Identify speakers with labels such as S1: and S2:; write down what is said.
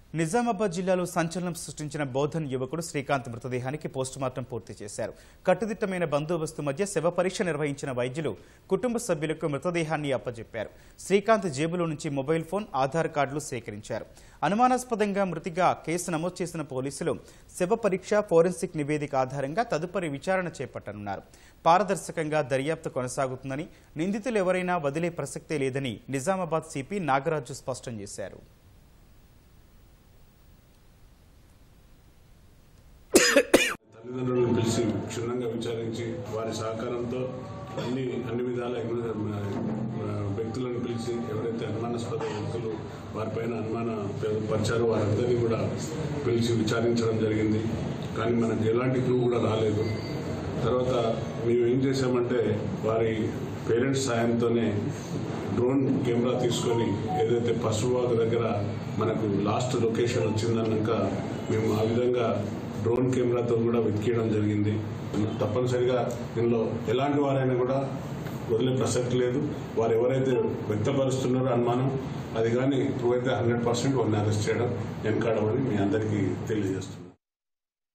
S1: నిజామాబాద్ జిల్లాలో సంచలనం సృష్టించిన బోధన్ యువకుడు శ్రీకాంత్ మృతదేహానికి పోస్టుమార్టం పూర్తి చేశారు కట్టుదిట్టమైన బందోబస్తు మధ్య శవ పరీక్ష నిర్వహించిన వైద్యులు కుటుంబ సభ్యులకు మృతదేహాన్ని అప్పజెప్పారు శ్రీకాంత్ జేబులో నుంచి మొబైల్ ఫోన్ ఆధార్ కార్డులు సేకరించారు అనుమానాస్పదంగా మృతిగా కేసు నమోదు చేసిన పోలీసులు శవ పరీక్ష ఫోరెన్సిక్ నివేదిక ఆధారంగా తదుపరి విచారణ చేపట్టనున్నారు పారదర్శకంగా దర్యాప్తు కొనసాగుతుందని నిందితులు ఎవరైనా వదిలే ప్రసక్తే లేదని నిజామాబాద్ సిపి నాగరాజు స్పష్టం చేశారు
S2: తల్లిదండ్రులను పిలిచి క్షుణ్ణంగా విచారించి వారి సహకారంతో అన్ని అన్ని విధాల వ్యక్తులను పిలిచి ఎవరైతే అనుమానాస్పద వ్యక్తులు వారిపైన అనుమాన పరిచారో వారందరినీ కూడా పిలిచి విచారించడం జరిగింది కానీ మనకు ఎలాంటి క్లూ కూడా రాలేదు తర్వాత మేము ఏం చేశామంటే వారి పేరెంట్స్ సాయంతోనే డ్రోన్ కెమెరా తీసుకొని ఏదైతే పశువాగ దగ్గర మనకు లాస్ట్ లొకేషన్ వచ్చిందన్నాక మేము ఆ విధంగా డ్రోన్ కెమెరాతో కూడా వెతికేయడం జరిగింది తప్పనిసరిగా దీనిలో ఎలాంటి వారైనా కూడా వదిలే ప్రసక్తి లేదు వారు ఎవరైతే వ్యక్తపరుస్తున్నారో అనుమానం అది కానీ ప్రూవ్ అయితే హండ్రెడ్ పర్సెంట్ వారిని అరెస్ట్ చేయడం వెనకాడమని మీ అందరికీ తెలియజేస్తున్నాను